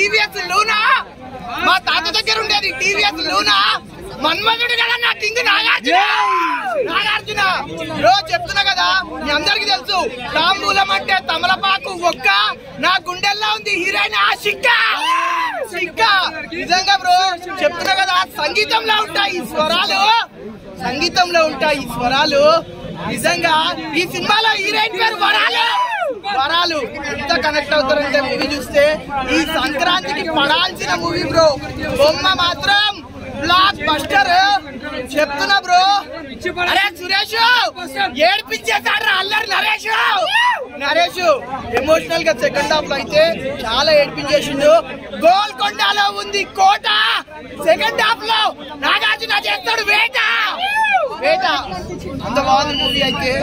TVS Luna మా తాత దగ్గర ఉండేది టీవీఎస్ లూనా మన్మధుడు కదా నా కింగ్ నాగార్జున నాగార్జున రోజు చెప్తున్నా కదా మీ అందరికి తెలుసు తాంబూలం అంటే తమలపాకు ఒక్క నా గుండెల్లో ఉంది హీరోయిన్ ఆ సిక్క సిక్క నిజంగా బ్రో చెప్తున్నా కదా సంగీతంలో ఉంటాయి ఈ స్వరాలు సంగీతంలో ఉంటాయి ఈ స్వరాలు నిజంగా ఈ సినిమాలో హీరోయిన్ పేరు వరాలు వరాలు ఎంత కనెక్ట్ అవుతారంటే మూవీ చూస్తే ఈ సంక్రాంతికి పడాల్సిన మూవీ బ్రో బొమ్మ మాత్రం బ్లాక్ బస్టర్ చెప్తున్నా బ్రో అరే సురేష్ ఏడిపించేసాడు అల్లరి నరేష్ నరేష్ ఎమోషనల్ గా సెకండ్ హాఫ్ లో అయితే చాలా ఏడిపించేసిండు గోల్కొండలో ఉంది కోట సెకండ్ హాఫ్ లో నాగార్జున చేస్తాడు వేట వేట అంత బాగుంది మూవీ అయితే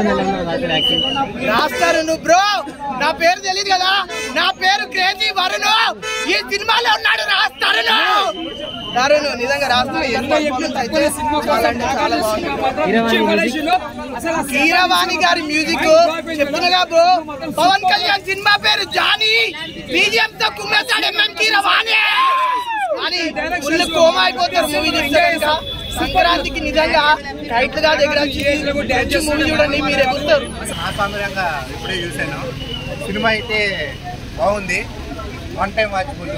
రాస్తారు నువ్వు బ్రో నా పేరు తెలియదు కదా నా పేరు క్రేజీ వరుణ్ ఈ సినిమాలో ఉన్నాడు రాస్తారు తరుణ్ నిజంగా రాస్తారు ఎంత performance అయితే చాలా అంటే చాలా బాగుంది కీరవాణి గారి మ్యూజిక్ చెప్తున్నగా బ్రో పవన్ కళ్యాణ్ సినిమా పేరు జానీ బీజిఎం తో కుమ్మేశాడు ఎంఎం కీరవాణి అని ఫుల్ కోమా అయిపోతారు మూవీ చూస్తే కనుక. సంక్రాంతికి నిజంగా టైట్ గా దగ్గర వచ్చి మూవీ చూడండి మీరు ఎగురుతారు నా సాంద్రంగా ఇప్పుడే చూశాను సినిమా అయితే బాగుంది వన్ టైం వాచబుల్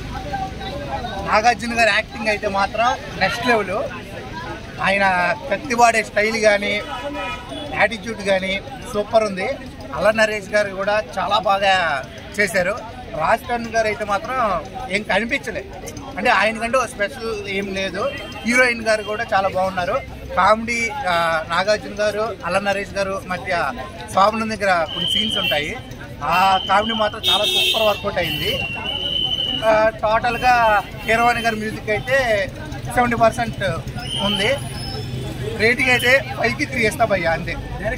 నాగార్జున గారి యాక్టింగ్ అయితే మాత్రం నెక్స్ట్ లెవెల్ ఆయన కత్తివాడే స్టైల్ కానీ యాటిట్యూడ్ కానీ సూపర్ ఉంది అల్ల నరేష్ గారు కూడా చాలా బాగా చేశారు రాజ్ తరుణ్ గారు అయితే మాత్రం ఏం కనిపించలే అంటే ఆయన కంటే స్పెషల్ ఏం లేదు హీరోయిన్ గారు కూడా చాలా బాగున్నారు కామెడీ ఆ, నాగార్జున గారు అల్ల నరేష్ గారు మధ్య స్వామి దగ్గర కొన్ని సీన్స్ ఉంటాయి ఆ కామెడీ మాత్రం చాలా సూపర్ వర్కౌట్ అయింది ఆ, టోటల్గా కీరవాణి గారి మ్యూజిక్ అయితే సెవెంటీ పర్సెంట్ ఉంది రేటింగ్ అయితే ఫైవ్కి త్రీ ఇస్తా భయ్యా అంతే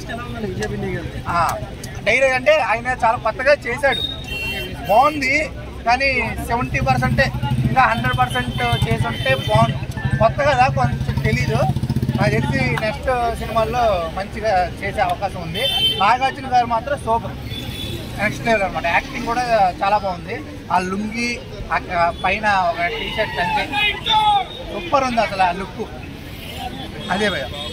ఆ, డైరెక్ట్ అంటే ఆయన చాలా కొత్తగా చేశాడు బాగుంది కానీ సెవెంటీ పర్సెంటే ఇంకా హండ్రెడ్ పర్సెంట్ చేసి ఉంటే బాగుంది కొత్త కదా కొంచెం తెలీదు నాకు తెలిసి నెక్స్ట్ సినిమాల్లో మంచిగా చేసే అవకాశం ఉంది నాగార్జున గారు మాత్రం సూపర్ నెక్స్ట్ లెవెల్ అనమాట యాక్టింగ్ కూడా చాలా బాగుంది ఆ లుంగి ఆ క- పైన ఒక టీ షర్ట్ అంటే సూపర్ ఉంది అసలు ఆ లుక్ అదే భయ